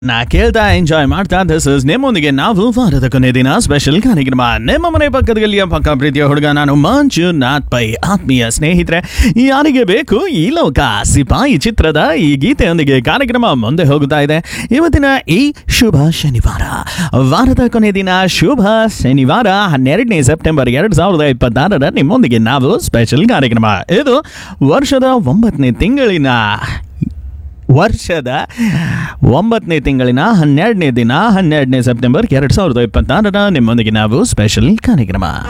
ನಾ ಕೇಳ್ತಾ ಎಂಜಾಯ್ ಮಾಡ್ತಾ ದಿಸ್ ಇಸ್ ನಿಮ್ಮೊಂದಿಗೆ ನಾವು ವಾರದ ಕೊನೆ ದಿನ ಸ್ಪೆಷಲ್ ಕಾರ್ಯಕ್ರಮ ನಿಮ್ಮ ಮನೆ ಪಕ್ಕದಲ್ಲಿಯ ಪಕ್ಕ ಪ್ರೀತಿಯ ಹುಡುಗ ನಾನು ಮಂಜುನಾಥ್ ಪೈ ಆತ್ಮೀಯ ಸ್ನೇಹಿತರೆ ಯಾರಿಗೆ ಬೇಕು ಈ ಲೋಕ ಸಿಪಾಯಿ ಚಿತ್ರದ ಈ ಗೀತೆಯೊಂದಿಗೆ ಕಾರ್ಯಕ್ರಮ ಮುಂದೆ ಹೋಗುತ್ತಾ ಇದೆ ಇವತ್ತಿನ ಈ ಶುಭ ಶನಿವಾರ ವಾರದ ಕೊನೆ ದಿನ ಶುಭ ಶನಿವಾರ ಹನ್ನೆರಡನೇ ಸೆಪ್ಟೆಂಬರ್ ಎರಡು ಸಾವಿರದ ಇಪ್ಪತ್ತಾರರ ನಿಮ್ಮೊಂದಿಗೆ ನಾವು ಸ್ಪೆಷಲ್ ಕಾರ್ಯಕ್ರಮ ಇದು ವರ್ಷದ ಒಂಬತ್ತನೇ ತಿಂಗಳಿನ ವರ್ಷದ ಒಂಬತ್ತನೇ ತಿಂಗಳಿನ ಹನ್ನೆರಡನೇ ದಿನ ಹನ್ನೆರಡನೇ ಸೆಪ್ಟೆಂಬರ್ ಎರಡು ಸಾವಿರದ ಇಪ್ಪತ್ತಾರರ ನಿಮ್ಮೊಂದಿಗೆ ನಾವು ಸ್ಪೆಷಲ್ ಕಾರ್ಯಕ್ರಮ